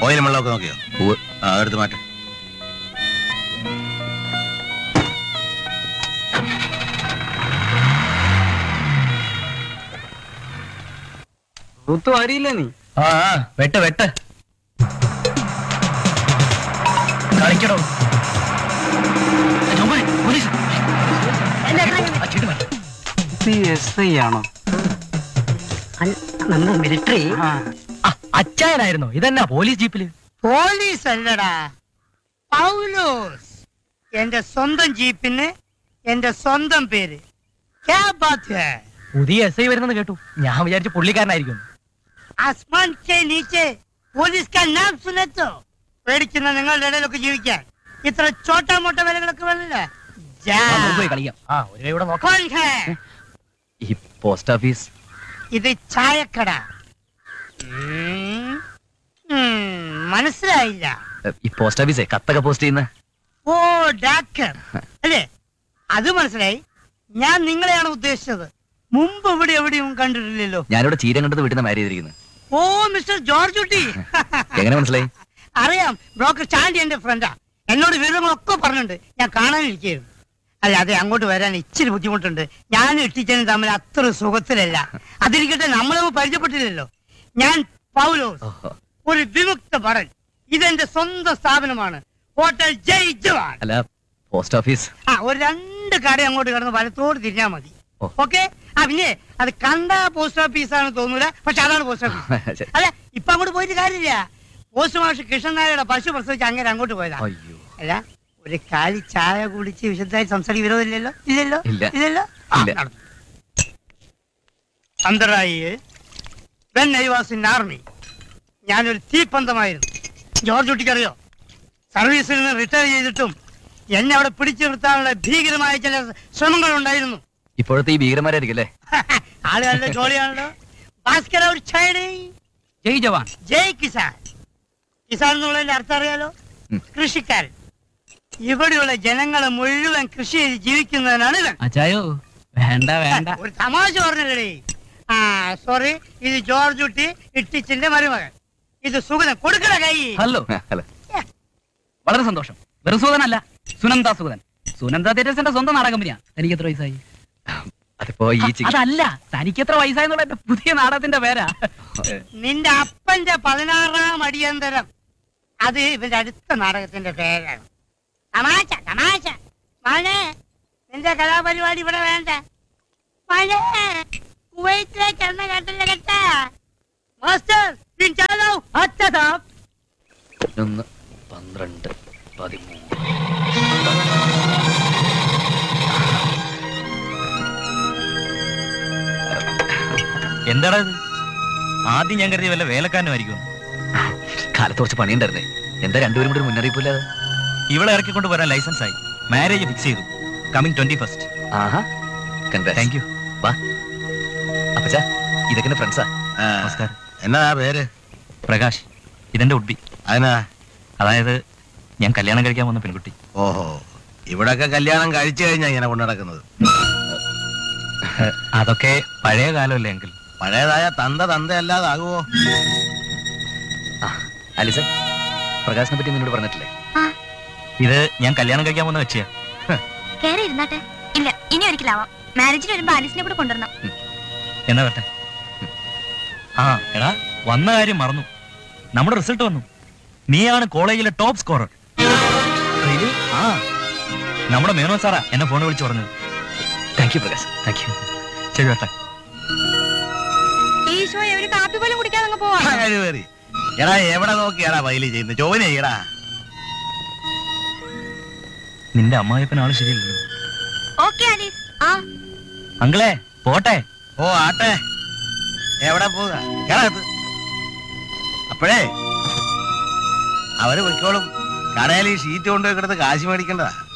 ഓയിലും വെള്ളമൊക്കെ നോക്കിയോ ഉവ്വ്. ആ എടുത്ത് മാറ്റ റുത്തു അറിയില്ല നീ ആ ആ, വെട്ട് വെട്ട് കളിക്കടോ ജോമോനെ, പോലീസ്. ആ, ചീട്ട് മാറ്റ്. ഇത് എസ് ഐ ആണോ നമ്മൾ മിലിറ്ററി ആ ആ, അച്ചായനായിരുന്നോ ഇതെന്നാ പോലീസ് ജീപ്പില് പോലീസ് അല്ലടാ പൗലോസ് എന്റെ സ്വന്തം ജീപ്പിന് എന്റെ സ്വന്തം പേര് ക്യാ ബാത് ഹൈ? പുതിയ എസ് ഐ വരുന്നെന്ന് കേട്ടു ഞാൻ വിചാരിച്ചു പുള്ളിക്കാരനായിരിക്കും ആസ്മാൻ കെ നീച്ചെ പോലീസ് കാ നാം സുനത്തോ പേടിക്കുന്ന നിങ്ങളുടെ ഇടയിലൊക്കെ ജീവിക്കാൻ ഇത്ര ചോട്ടാ മോട്ട വിലകളൊക്കെ വേണല്ല ജാ. പോയി കളിക്കാം ആ ഒരു കൈ ഇവിടെ നോക്കാം കോൺ ഹൈ? ഈ പോസ്റ്റ് ഓഫീസ് ഇത് ചായക്കട ഉം. ഉം, മനസ്സിലായില്ല ഈ പോസ്റ്റ് ഓഫീസേ കത്തൊക്കെ പോസ്റ്റ് ചെയ്യുന്ന ഓ ഡാക്ടർ അല്ലേ അത് മനസ്സിലായി ഞാൻ നിങ്ങളെയാണ് ഉദ്ദേശിച്ചത് മുമ്പ് ഇവിടെ എവിടെയും കണ്ടിട്ടില്ലല്ലോ ഞാനിവിടെ ചീരം കണ്ടത് വീട്ടിൽ നിന്ന് മാരി ചെയ്തിരിക്കുന്നത് ഓ മിസ്റ്റർ ജോർജ് കുട്ടി എങ്ങനെ മനസ്സിലായി അറിയാം ബ്രോക്കർ ചാണ്ടി എന്റെ ഫ്രണ്ടാ എന്നോട് വിവരങ്ങളൊക്കെ പറഞ്ഞിട്ടുണ്ട് ഞാൻ കാണാനിരിക്കുകയായിരുന്നു അല്ല അതെ അങ്ങോട്ട് വരാൻ ഇച്ചിരി ബുദ്ധിമുട്ടുണ്ട് ഞാനും ഇട്ടിച്ചനും തമ്മിൽ അത്ര സുഖത്തിലല്ല അതിരിക്കട്ടെ നമ്മളൊന്നും പരിചയപ്പെട്ടില്ലല്ലോ ഞാൻ പൗലോസ് ഓഹോ. ഒരു വിമുക്ത ഭടൻ ഇതെന്റെ സ്വന്തം സ്ഥാപനമാണ് ഹോട്ടൽ ജയ് ജവാൻ അല്ല പോസ്റ്റ് ഓഫീസ് ആ ഒരു രണ്ട് കട അങ്ങോട്ട് കിടന്ന് വലത്തോട് തിരിഞ്ഞാ മതി ഓ. ഓക്കെ ആ പിന്നെ അത് കണ്ട പോസ്റ്റ് ഓഫീസ് ആണ് തോന്നൂല പക്ഷെ അതാണ് പോസ്റ്റ് ഓഫീസ് ശരി. അല്ല ഇപ്പൊ അങ്ങോട്ട് പോയിട്ട് കാര്യമില്ല പോസ്റ്റ് മാഷ് കൃഷ്ണൻ നായരുടെ പശു പ്രസവിച്ച് അങ്ങനെ അങ്ങോട്ട് പോയതാ അയ്യോ അല്ല ഒരു കാലി ചായ കുടിച്ച് വിശദമായി സംസാരിക്കാൻ വിരോധമില്ലല്ലോ ഇല്ലല്ലോ ഇല്ല. ഇല്ലല്ലോ ആ, ഇല്ല. നടന്നു. അന്തരായി when I was in army ഞാനൊരു തീപ്പന്തമായിരുന്നു ജോർജ് കുട്ടിക്കറിയോ സർവീസിൽ നിന്ന് റിട്ടയർ ചെയ്തിട്ടും എന്നെ അവിടെ പിടിച്ചു നിർത്താനുള്ള ഭീകരമായ ചില ശ്രമങ്ങൾ ഉണ്ടായിരുന്നു ഇപ്പോഴത്തെ ഈ ഭീകരന്മാരായിരിക്കും അല്ലേ ആളുകളുടെ ജോലിയാണല്ലോ ഭാസ്കര ഒരു ഛായടേ ജയ് ജവാൻ ജയ് കിസാൻ കിസാൻ എന്നുള്ളതിന്റെ അർത്ഥം അറിയാലോ ഉം. കൃഷിക്കാരൻ ഇവിടെയുള്ള ജനങ്ങളെ മുഴുവൻ കൃഷി ചെയ്ത് ജീവിക്കുന്നതിനാണ് ഇവൻ അച്ചായോ വേണ്ട വേണ്ട ഒരു തമാശ പറഞ്ഞല്ലേ ആ സോറി ഇത് ജോർജ് കുട്ടി ഇട്ടിച്ചിന്റെ മരുമകൻ ഇത് സുഗതൻ കൊടുക്കണ കൈ ഹലോ അല്ല വളരെ സന്തോഷം വെറും സുഗതനല്ല സുനന്ദ സുഗതൻ സുനന്ദ തേജസിന്റെ സ്വന്തം നാടകം കമ്പനിയാ തനിക്ക് എത്ര വയസ്സായി അതിപ്പോ ഈ ചികി- അതല്ല തനിക്ക് എത്ര വയസ്സായി എന്നുള്ള എന്റെ പുതിയ നാടകത്തിന്റെ പേരാ നിന്റെ അപ്പന്റെ പതിനാറാം അടിയന്തരം അത് ഇവന്റെ അടുത്ത നാടകത്തിന്റെ പേരാണ് തമാശ തമാശ മോനെ നിന്റെ കലാപരിപാടി ഇവിടെ വേണ്ട മോനെ കുവൈറ്റിലേക്ക് എണ്ണ കട്ടില്ല കേട്ടാ മാസ്റ്റർ പിൻ ചാലോ അച്ഛാ സാബ് ഒന്ന് പന്ത്രണ്ട് പതിമൂന്ന് എന്താടാ ഇത് ആദ്യം ഞാൻ കരുതി വല്ല വേലക്കാരനുമായിരിക്കും കാലത്ത് കുറച്ച് പണിയുണ്ടായിരുന്നേ എന്താ രണ്ടുപേരും കൂടി ഒരു മുന്നറിയിപ്പില്ലാതെ ഇവളെ ഇറക്കിക്കൊണ്ട് വരാൻ ലൈസൻസ് ആയി മാരേജ് ഫിക്സ് ചെയ്തു കമ്മിങ് ട്വന്റി ഫസ്റ്റ് ആഹാ കൺഗ്രാറ്റ്സ് താങ്ക് യു വാ അപ്പച്ചാ ഇതൊക്കെ എന്റെ ഫ്രണ്ട്സാ നമസ്കാരം എന്നാ പേര് പ്രകാശ് ഇതെന്റെ ഉഡ്ബി അതിനാ അതായത് ഞാൻ കല്യാണം കഴിക്കാൻ വന്ന പെൺകുട്ടി ഓഹോ ഇവിടൊക്കെ കല്യാണം കഴിച്ചു കഴിഞ്ഞാ ഇങ്ങനെ കൊണ്ടു നടക്കുന്നത് അതൊക്കെ പഴയ കാലമല്ലേ എങ്കിൽ പഴയതായ തന്ത തന്തയല്ലാതാകുവോ ആ അലിസൺ പ്രകാശിനെ പറ്റി നിന്നോട് പറഞ്ഞിട്ടില്ലേ ഇത് ഞാൻ കല്യാണം കഴിക്കാൻ വന്ന വെച്ചിയാ കേറി ഇരുന്നാട്ടെ ഇല്ല ഇനി ഒരിക്കലാവാം മാരേജിന് വരുമ്പോ ആലിസിനെ കൂടെ കൊണ്ടുവരണം എന്നാ വരട്ടെ ആ എടാ വന്ന കാര്യം മറന്നു നമ്മുടെ റിസൾട്ട് വന്നു നീയാണ് കോളേജിലെ ടോപ്പ് സ്കോറർ ആ നമ്മുടെ മേനോ സാറാ എന്നെ ഫോൺ വിളിച്ച് പറഞ്ഞത് thank you Prakash thank you ശരി വരട്ടെ ഈശോയെ ഒരു കാപ്പി പോലും കുടിക്കാതെ അങ്ങ് പോവാ കഴിവേറി എടാ എവിടെ നോക്കിയാടാ വയലി ചെയ്യുന്നത് ചോവനെ ചെയ്യടാ നിന്റെ അമ്മായിപ്പനാള് ശരിയല്ലല്ലോ ഓക്കെ ആലീസ് ആ അങ്കിളെ പോട്ടെ ഓ ആട്ടെ എവിടെ പോവുക കേളകത്ത് അപ്പോഴേ അവര് പൊയ്ക്കോളും കടയിൽ ഈ ഷീറ്റ് കൊണ്ടുപോയി കിടന്ന് കാശ് മേടിക്കണ്ടതാ